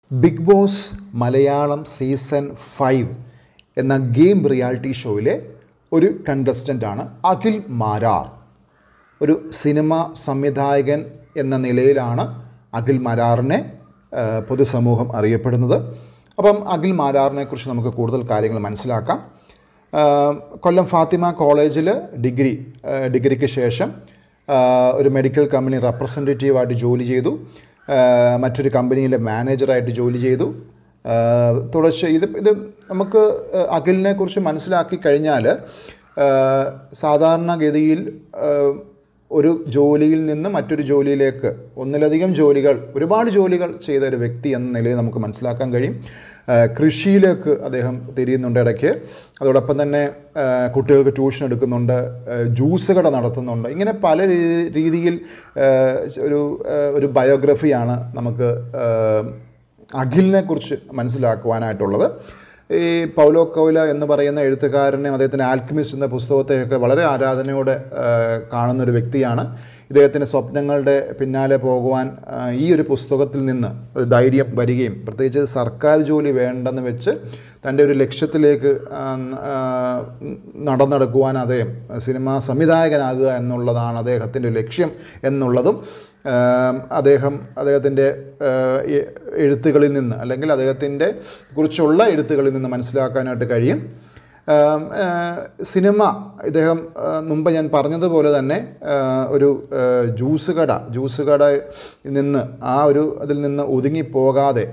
big Boss Malayalam season five എന്ന game reality ഷോയിലെ ഒരു കണ്ടസ്റ്റൻ്റാണ് അഖിൽ മാരാർ ഒരു സിനിമ സംവിധായകൻ എന്ന നിലയിലാണ് അഖിൽ മാരാറിനെ ആ, പൊതുസമൂഹം അറിയപ്പെടുന്നത് അപ്പം അഖിൽ മാരാറിനെ കുറിച്ച് നമുക്ക് കൂടുതൽ കാര്യങ്ങൾ മനസ്സിലാക്കാം ആ, കൊല്ലം ഫാത്തിമ കോളേജിൽ ഡിഗ്രി ആ, ഡിഗ്രിക്ക് ശേഷം ആ, ഒരു മെഡിക്കൽ കമ്പനി റെപ്രസെൻറ്റേറ്റീവായിട്ട് ജോലി ചെയ്തു ആ, മറ്റൊരു കമ്പനിയിലെ മാനേജറായിട്ട് ജോലി ചെയ്തു ആ, തുടർച്ച ഇത് ഇത് നമുക്ക് അഖിലിനെ കുറിച്ച് മനസ്സിലാക്കി കഴിഞ്ഞാൽ ആ, സാധാരണഗതിയിൽ ആ, ഒരു ജോലിയിൽ നിന്ന് മറ്റൊരു ജോലിയിലേക്ക് ഒന്നിലധികം ജോലികൾ ഒരുപാട് ജോലികൾ ചെയ്ത ഒരു വ്യക്തി എന്ന നിലയിൽ നമുക്ക് മനസ്സിലാക്കാൻ കഴിയും ആ, കൃഷിയിലേക്ക് അദ്ദേഹം തിരിയുന്നുണ്ട് ഇടയ്ക്ക് അതോടൊപ്പം തന്നെ ആ, കുട്ടികൾക്ക് ട്യൂഷൻ എടുക്കുന്നുണ്ട് ആ, ജ്യൂസ് കട നടത്തുന്നുണ്ട് ഇങ്ങനെ പല രീ- രീതിയിൽ ആ, ഒരു ആ, ഒരു ബയോഗ്രഫിയാണ് നമുക്ക് ആ, അഖിലിനെ കുറിച്ച് മനസ്സിലാക്കുവാനായിട്ടുള്ളത് ഈ പൗലോ കൗല എന്ന് പറയുന്ന എഴുത്തുകാരനെ അദ്ദേഹത്തിൻ്റെ ആൽക്കമിസ്റ്റ് എന്ന പുസ്തകത്തെയൊക്കെ വളരെ ആരാധനയോടെ ആ, കാണുന്ന ഒരു വ്യക്തിയാണ് ഇദ്ദേഹത്തിൻ്റെ സ്വപ്നങ്ങളുടെ പിന്നാലെ പോകുവാൻ ആ, ഈ ഒരു പുസ്തകത്തിൽ നിന്ന് ഒരു ധൈര്യം വരികയും പ്രത്യേകിച്ച് സർക്കാർ ജോലി വേണ്ടെന്ന് വെച്ച് തൻ്റെ ഒരു ലക്ഷ്യത്തിലേക്ക് ആ, ആ, നടന്നെടുക്കുവാൻ അദ്ദേഹം സിനിമാ സംവിധായകനാകുക എന്നുള്ളതാണ് അദ്ദേഹത്തിൻ്റെ ഒരു ലക്ഷ്യം എന്നുള്ളതും ആം, അദ്ദേഹം അദ്ദേഹത്തിൻ്റെ ആ, എ- എഴുത്തുകളിൽ നിന്ന് അല്ലെങ്കിൽ അദ്ദേഹത്തിൻ്റെ കുറിച്ചുള്ള എഴുത്തുകളിൽ നിന്ന് മനസ്സിലാക്കാനായിട്ട് കഴിയും ആം, ആ, സിനിമ ഇദ്ദേഹം ആ, മുമ്പ് ഞാൻ പറഞ്ഞതുപോലെ തന്നെ ആ, ഒരു ആ, ജ്യൂസ് കട ജ്യൂസ് കടയിൽ നിന്ന് ആ ഒരു അതിൽ നിന്ന് ഒതുങ്ങിപ്പോകാതെ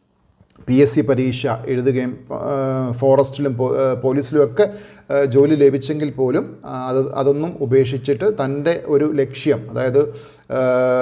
പി എസ് സി പരീക്ഷ എഴുതുകയും ആ, ഫോറസ്റ്റിലും പോ- ആ, പോലീസിലും ഒക്കെ ആ, ജോലി ലഭിച്ചെങ്കിൽ പോലും ആ, അത് അതൊന്നും ഉപേക്ഷിച്ചിട്ട് തൻ്റെ ഒരു ലക്ഷ്യം അതായത് ആ,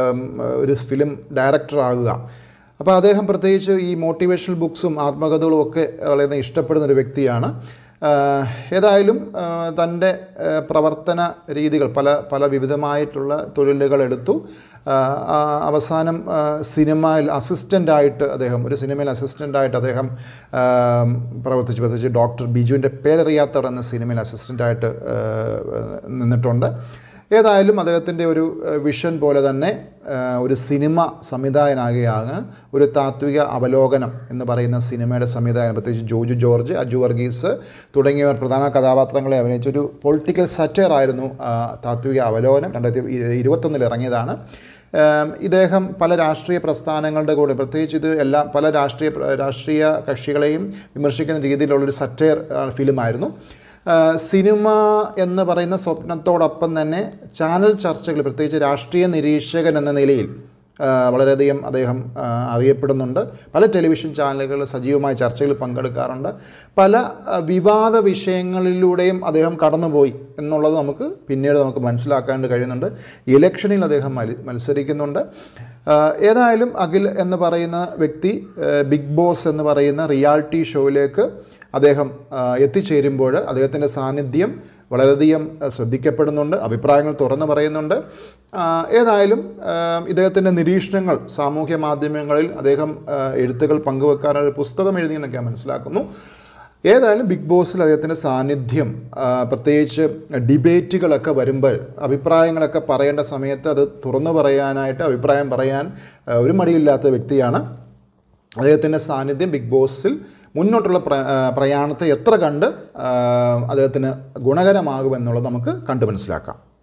ഒരു ഫിലിം ഡയറക്ടർ ആകുക അപ്പോൾ അദ്ദേഹം പ്രത്യേകിച്ച് ഈ മോട്ടിവേഷണൽ ബുക്സും ആത്മകഥകളും ഒക്കെ വളരെ ഇഷ്ടപ്പെടുന്ന ഒരു വ്യക്തിയാണ് ആ, ഏതായാലും ആ, തൻ്റെ ആ, പ്രവർത്തന രീതികൾ പല പല വിവിധമായിട്ടുള്ള തൊഴിലുകൾ എടുത്തു ആ, ആ, അവസാനം ആ, സിനിമയിൽ അസിസ്റ്റൻ്റായിട്ട് അദ്ദേഹം ഒരു സിനിമയിൽ അസിസ്റ്റൻ്റായിട്ട് അദ്ദേഹം ആ, പ്രവർത്തിച്ചു പ്രത്യേകിച്ച് ഡോക്ടർ ബിജുവിൻ്റെ പേരറിയാത്തവർ എന്ന സിനിമയിൽ അസിസ്റ്റൻ്റായിട്ട് നിന്നിട്ടുണ്ട് ഏതായാലും അദ്ദേഹത്തിൻ്റെ ഒരു ഏഹ്, വിഷൻ പോലെ തന്നെ ഏഹ്, ഒരു സിനിമ സംവിധായകനാകുകയാണ് ഒരു താത്വിക അവലോകനം എന്ന് പറയുന്ന സിനിമയുടെ സംവിധായകൻ പ്രത്യേകിച്ച് ജോജു ജോർജ് അജു വർഗീസ് തുടങ്ങിയവർ പ്രധാന കഥാപാത്രങ്ങളെ അഭിനയിച്ച ഒരു പൊളിറ്റിക്കൽ സറ്റയർ ആയിരുന്നു ആ, താത്വിക അവലോകനം രണ്ടായിരത്തി ഇരു- ഇരുപത്തൊന്നിൽ ഇറങ്ങിയതാണ് ഏം, ഇദ്ദേഹം പല രാഷ്ട്രീയ പ്രസ്ഥാനങ്ങളുടെ കൂടെ പ്രത്യേകിച്ച് ഇത് എല്ലാ പല രാഷ്ട്രീയ പ്ര- രാഷ്ട്രീയ കക്ഷികളെയും വിമർശിക്കുന്ന രീതിയിലുള്ളൊരു സറ്റയർ ഫിലിമായിരുന്നു ആ, സിനിമ എന്ന് പറയുന്ന സ്വപ്നത്തോടൊപ്പം തന്നെ ചാനൽ ചർച്ചകൾ പ്രത്യേകിച്ച് രാഷ്ട്രീയ നിരീക്ഷകൻ എന്ന നിലയിൽ ആ, വളരെയധികം അദ്ദേഹം ആ, അറിയപ്പെടുന്നുണ്ട് പല ടെലിവിഷൻ ചാനലുകൾ സജീവമായ ചർച്ചകളിൽ പങ്കെടുക്കാറുണ്ട് പല ആ, വിവാദ വിഷയങ്ങളിലൂടെയും അദ്ദേഹം കടന്നുപോയി എന്നുള്ളത് നമുക്ക് പിന്നീട് നമുക്ക് മനസ്സിലാക്കാൻ കഴിയുന്നുണ്ട് ഇലക്ഷനിൽ അദ്ദേഹം മത്സ- മത്സരിക്കുന്നുണ്ട് ആ, ഏതായാലും അഖിൽ എന്ന് പറയുന്ന വ്യക്തി ആ, ബിഗ് ബോസ് എന്ന് പറയുന്ന റിയാലിറ്റി ഷോയിലേക്ക് അദ്ദേഹം ആ, എത്തിച്ചേരുമ്പോൾ അദ്ദേഹത്തിൻ്റെ സാന്നിധ്യം വളരെയധികം ആ, ശ്രദ്ധിക്കപ്പെടുന്നുണ്ട് അഭിപ്രായങ്ങൾ തുറന്നു പറയുന്നുണ്ട് ആ, ഏതായാലും ആ, ഇദ്ദേഹത്തിൻ്റെ നിരീക്ഷണങ്ങൾ സാമൂഹ്യ മാധ്യമങ്ങളിൽ അദ്ദേഹം ആ, എഴുത്തുകൾ പങ്കുവെക്കാനൊരു പുസ്തകം എഴുതിയെന്നൊക്കെ ഞാൻ മനസ്സിലാക്കുന്നു ഏതായാലും ബിഗ് ബോസിൽ അദ്ദേഹത്തിൻ്റെ സാന്നിധ്യം ആ, പ്രത്യേകിച്ച് ഡിബേറ്റുകളൊക്കെ വരുമ്പോൾ അഭിപ്രായങ്ങളൊക്കെ പറയേണ്ട സമയത്ത് അത് തുറന്നു പറയാനായിട്ട് അഭിപ്രായം പറയാൻ ആ, ഒരു മടിയില്ലാത്ത വ്യക്തിയാണ് അദ്ദേഹത്തിൻ്റെ സാന്നിധ്യം ബിഗ് ബോസിൽ മുന്നോട്ടുള്ള പ്ര ആ, പ്രയാണത്തെ എത്ര കണ്ട് ആ, അദ്ദേഹത്തിന് ഗുണകരമാകുമെന്നുള്ളത് നമുക്ക് കണ്ടു മനസ്സിലാക്കാം